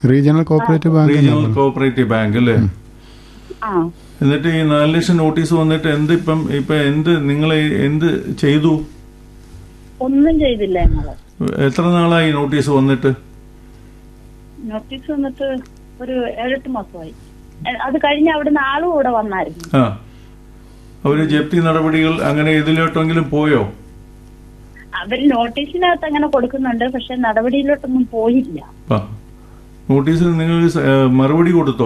Regional cooperative bank regional cooperative bank അല്ലേ ആ എന്നിട്ട് ഈ നാല് ലക്ഷം നോട്ടീസ് വന്നിട്ട് എന്ത് ഇപ്പം ഇപ്പൊ എന്ത് നിങ്ങൾ എന്ത് ചെയ്തു ഒന്നും ചെയ്തില്ല ഞങ്ങള് എത്ര നാളായി നോട്ടീസ് വന്നിട്ട് നോട്ടീസ് വന്നിട്ട് ഒരു ഏഴെട്ട് മാസമായി എ, അത് കഴിഞ്ഞ് അവിടുന്ന് ആളും കൂടെ വന്നായിരുന്നു ആ അവര് ജപ്തി നടപടികൾ അങ്ങനെ ഇതിലോട്ടെങ്കിലും പോയോ അവര് നോട്ടീസിനകത്ത് അങ്ങനെ കൊടുക്കുന്നുണ്ട് പക്ഷെ നടപടിയിലോട്ടൊന്നും പോയില്ല ആ നോട്ടീസിൽ നിങ്ങൾ സ- ഏ, മറുപടി കൊടുത്തോ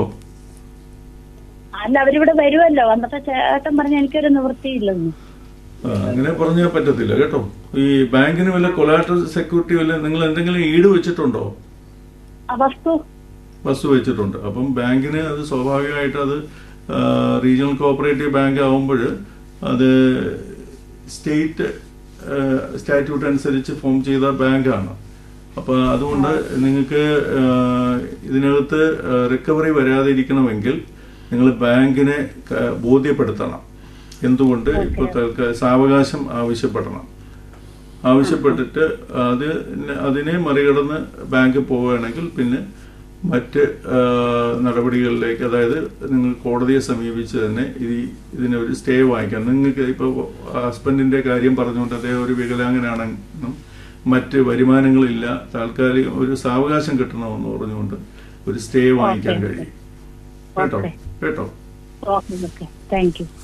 അല്ല അവരിവിടെ വരുമല്ലോ വന്നിട്ട് ചേട്ടൻ പറഞ്ഞ എനിക്കൊരു നിവൃത്തിയില്ലെന്ന് ആ, അങ്ങനെ പറഞ്ഞാൽ പറ്റത്തില്ല കേട്ടോ ഈ ബാങ്കിന് വല്ല കൊലാട്രൽ സെക്യൂരിറ്റി വല്ല നിങ്ങൾ എന്തെങ്കിലും ഈട് വെച്ചിട്ടുണ്ടോ ആ വസ്തു വസ്തു വെച്ചിട്ടുണ്ട് അപ്പം ബാങ്കിന് അത് സ്വാഭാവികമായിട്ട് അത് ആ, റീജിയണൽ കോഓപ്പറേറ്റീവ് ബാങ്ക് ആവുമ്പോൾ അത് സ്റ്റേറ്റ് ആ, സ്റ്റാറ്റ്യൂട്ട് അനുസരിച്ച് ഫോം ചെയ്ത ബാങ്കാണ് അപ്പോൾ അതുകൊണ്ട് നിങ്ങൾക്ക് ആ, ഇതിനകത്ത് റിക്കവറി വരാതിരിക്കണമെങ്കിൽ നിങ്ങൾ ബാങ്കിനെ ക- ബോധ്യപ്പെടുത്തണം എന്തുകൊണ്ട് ഇപ്പോൾ തൽക്കാ സാവകാശം ആവശ്യപ്പെടണം ആവശ്യപ്പെട്ടിട്ട് അത് അതിനെ മറികടന്ന് ബാങ്ക് പോവുകയാണെങ്കിൽ പിന്നെ മറ്റ് ആ, നടപടികളിലേക്ക് അതായത് നിങ്ങൾ കോടതിയെ സമീപിച്ച് തന്നെ ഈ ഇതിനൊരു സ്റ്റേ വാങ്ങിക്കാം നിങ്ങൾക്ക് ഇപ്പോൾ ഹസ്ബൻഡിന്റെ കാര്യം പറഞ്ഞുകൊണ്ട് അദ്ദേഹം ഒരു വികലാംഗനാണെന്നും മറ്റ് വരുമാനങ്ങളില്ല താൽക്കാലികം ഒരു സാവകാശം കിട്ടണമെന്ന് പറഞ്ഞുകൊണ്ട് ഒരു സ്റ്റേ വാങ്ങിക്കാൻ ഓക്കേ. കഴിയും കേട്ടോ ഓക്കേ. കേട്ടോ ഓക്കെ ഓക്കെ താങ്ക് യു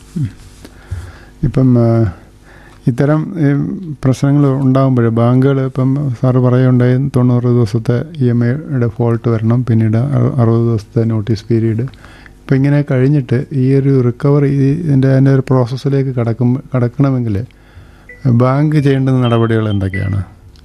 ഇപ്പം ആ, ഇത്തരം പ്രശ്നങ്ങൾ ഉണ്ടാകുമ്പോൾ ബാങ്കുകൾ ഇപ്പം സാറ് പറയുണ്ടായി തൊണ്ണൂറ് ദിവസത്തെ ഇ എം ഐയുടെ ഫോൾട്ട് വരണം പിന്നീട് അറു- അറുപത് ദിവസത്തെ നോട്ടീസ് പീരീഡ് ഇപ്പം ഇങ്ങനെ കഴിഞ്ഞിട്ട് ഈ ഒരു റിക്കവറി ഇതിൻ്റെ അതിൻ്റെ ഒരു പ്രോസസ്സിലേക്ക് കടക്കും കടക്കണമെങ്കിൽ ബാങ്ക് ചെയ്യേണ്ടുന്ന നടപടികൾ എന്തൊക്കെയാണ്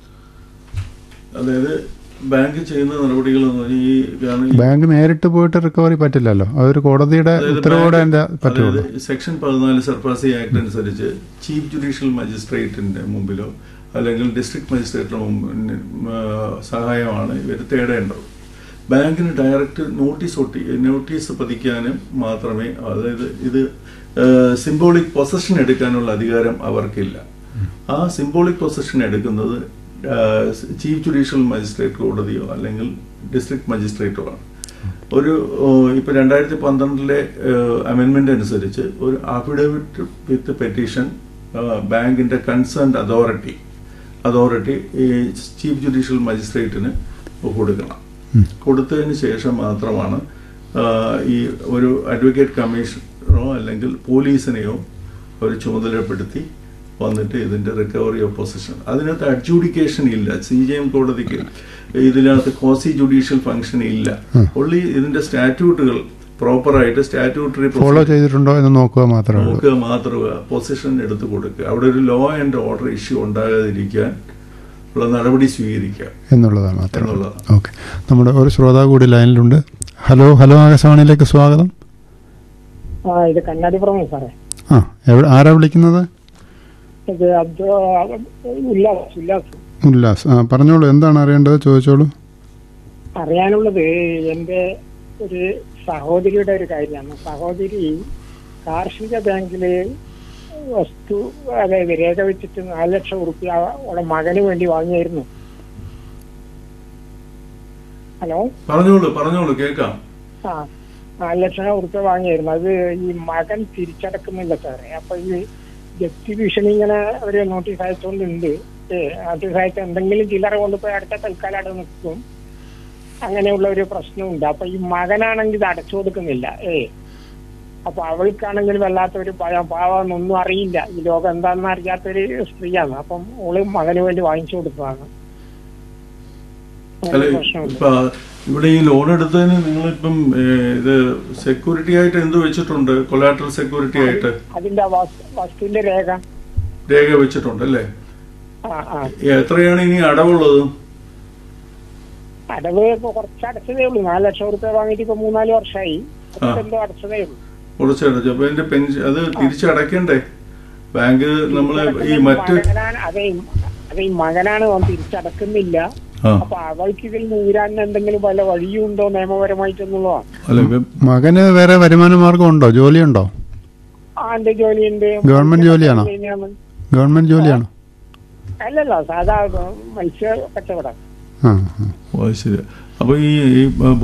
അതായത് ബാങ്ക് ചെയ്യുന്ന നടപടികൾ എന്ന് പറഞ്ഞാൽ ഈ കാരണം ഈ ബാങ്ക് നേരിട്ട് പോയിട്ട് റിക്കവറി പറ്റില്ലല്ലോ അതൊരു കോടതിയുടെ അതായത് ഉത്തരവോടെ ബാങ്ക് അതിൻ്റെ പറ്റുള്ളൂ അതായത് സെക്ഷൻ പതിനാല് സർഫാസി ആക്ട് അനുസരിച്ച് ചീഫ് ജുഡീഷ്യൽ മജിസ്ട്രേറ്റിന്റെ മുമ്പിലോ അല്ലെങ്കിൽ ഡിസ്ട്രിക്ട് മജിസ്ട്രേറ്റിന്റെ മുമ്പിൽ ആ, സഹായമാണ് ഇവർ തേടേണ്ടത് ബാങ്കിന് ഡയറക്റ്റ് നോട്ടീസ് ഒട്ടി നോട്ടീസ് പതിക്കാനും മാത്രമേ അതായത് ഇത് സിംബോളിക് പൊസഷൻ എടുക്കാനുള്ള അധികാരം അവർക്കില്ല ആ സിംബോളിക് പൊസഷൻ എടുക്കുന്നത് ചീഫ് ജുഡീഷ്യൽ മജിസ്ട്രേറ്റ് കോടതിയോ അല്ലെങ്കിൽ ഡിസ്ട്രിക്ട് മജിസ്ട്രേറ്റോ ആണ് ഒരു ഓ, ഇപ്പൊ രണ്ടായിരത്തി പന്ത്രണ്ടിലെ അമെന്റ്മെന്റ് അനുസരിച്ച് ഒരു അഫിഡവിറ്റ് വിത്ത് പെറ്റീഷൻ ബാങ്കിന്റെ കൺസേൺഡ് അതോറിറ്റി അതോറിറ്റി ഈ ചീഫ് ജുഡീഷ്യൽ മജിസ്ട്രേറ്റിന് കൊടുക്കണം കൊടുത്തതിന് ശേഷം മാത്രമാണ് ആ, ഈ ഒരു അഡ്വക്കേറ്റ് കമ്മീഷനോ അല്ലെങ്കിൽ പോലീസിനെയോ ഒരു ചുമതലപ്പെടുത്തി വന്നിട്ട് ഇതിന്റെ റിക്കവറി ഓഫ് പൊസിഷൻ അതിനകത്ത് അഡ്ജൂഡിക്കേഷൻ ഇല്ല സി ജെ എം കോടതിക്ക് ഇതിനകത്ത് കോസി ജുഡീഷ്യൽ ഫംഗ്ഷൻ ഇല്ല ഒള്ളി ഇതിന്റെ സ്റ്റാറ്റ്യൂട്ടുകൾ പ്രോപ്പറായിട്ട് സ്റ്റാറ്റ്യൂട്ടറി ഫോളോ ചെയ്തിട്ടുണ്ടോ എന്ന് നോക്കുക മാത്രമേ ഉള്ളൂ നോക്കുക മാത്രമേ പൊസിഷൻ എടുത്തു കൊടുക്കുക അവിടെ ഒരു ലോ ആൻഡ് ഓർഡർ ഇഷ്യൂ ഉണ്ടാകാതിരിക്കാൻ ഉള്ള നടപടി സ്വീകരിക്കുക എന്നുള്ളതാണ് മാത്രം എന്നുള്ളതാണ്. ഓക്കെ നമ്മുടെ ഒരു ശ്രോതാവ് കൂടി ലൈനിലുണ്ട് ഹലോ ഹലോ ആകാശവാണിയിലേക്ക് സ്വാഗതം ആ ഇത് കണ്ണാടിപ്പുറമേ സാറേ ആ എവിടെ ആരാ വിളിക്കുന്നത് ഇത് അബ്ദു ഉല്ലാസ് ഉല്ലാസ് ഉല്ലാസ് ആ പറഞ്ഞോളൂ എന്താണ് അറിയേണ്ടത് ചോദിച്ചോളൂ അറിയാനുള്ളത് എന്റെ ഒരു സഹോദരിയുടെ ഒരു കാര്യമാണ് സഹോദരി കാർഷിക ബാങ്കില് വസ്തു അതായത് രേഖ വെച്ചിട്ട് നാല് ലക്ഷം റുപ്യ അവളെ മകന് വേണ്ടി വാങ്ങിയായിരുന്നു ഹലോ പറഞ്ഞോളൂ പറഞ്ഞോളൂ കേൾക്കാം ആ നാല് ലക്ഷം റുപ്യ വാങ്ങിയായിരുന്നു അത് ഈ മകൻ തിരിച്ചടക്കുന്നില്ല സാറേ അപ്പൊ ഈ ജപ്തി ഭീഷണി ഇങ്ങനെ ഒരു നോട്ടീസ് അയച്ചുകൊണ്ടുണ്ട് ഏ നോട്ടീസ് അയച്ച എന്തെങ്കിലും ചില്ലറ കൊണ്ടുപോയി അടുത്ത തൽക്കാലം അവിടെ നിൽക്കും അങ്ങനെയുള്ള ഒരു പ്രശ്നമുണ്ട് അപ്പൊ ഈ മകനാണെങ്കിൽ ഇത് അടച്ചു കൊടുക്കുന്നില്ല ഏ അപ്പൊ അവൾക്കാണെങ്കിൽ വല്ലാത്ത ഒരു ഭയം പാവമെന്നൊന്നും അറിയില്ല ഈ ലോകം എന്താണെന്ന് അറിയാത്തൊരു സ്ത്രീയാണ് അപ്പം ഓള് മകന് വേണ്ടി വാങ്ങിച്ചു കൊടുത്തതാണ് അങ്ങനെ അല്ല ഒരു പ്രശ്നമുണ്ട് ഇപ്പൊ ഇവിടെ ഈ ലോൺ എടുത്തതിന് നിങ്ങളിപ്പം ഏ, ഇത് സെക്യൂരിറ്റി ആയിട്ട് എന്ത് വെച്ചിട്ടുണ്ട് കൊലാട്രൽ സെക്യൂരിറ്റി ആയിട്ട് അതിന്റെ വസ്- വസ്തുവിന്റെ രേഖ രേഖ വെച്ചിട്ടുണ്ട് അല്ലേ ആ ആ എത്രയാണ് ഇനി അടവുള്ളത് അടവ് ഇപ്പൊ കുറച്ച് അടച്ചതേ ഉള്ളൂ നാല് ലക്ഷം റുപ്യ വാങ്ങിയിട്ട് ഇപ്പൊ മൂന്നാല് വർഷമായി ആ. എന്തോ അടച്ചതേ ഉള്ളൂ കുറച്ച് അടച്ചു അപ്പൊ അതിന്റെ പെൻഷൻ അത് തിരിച്ചടയ്ക്കണ്ടേ ബാങ്ക് നമ്മള് ഈ മറ്റ് മകനാണ് അതെ അതെ ഈ മകനാണ് അവൻ തിരിച്ചടക്കുന്നില്ല ആ അപ്പൊ അവൾക്ക് ഇതിൽ നൂരാൻ എന്തെങ്കിലും വല്ല വഴിയുണ്ടോ നിയമപരമായിട്ടെന്നുള്ളതാണ് അല്ല ഇപ്പം മകന് വേറെ വരുമാന മാർഗം ഉണ്ടോ ജോലിയുണ്ടോ ആ എന്റെ ജോലിയുണ്ട് ഗവൺമെന്റ് ജോലിയാണോ? ചെയ്യുന്നതാണ്. ഗവൺമെന്റ് ജോലിയാണോ അല്ലല്ല സാധാ മത്സ്യ കച്ചവടം ആ ആ ഓ, ശരി അപ്പൊ ഈ ഈ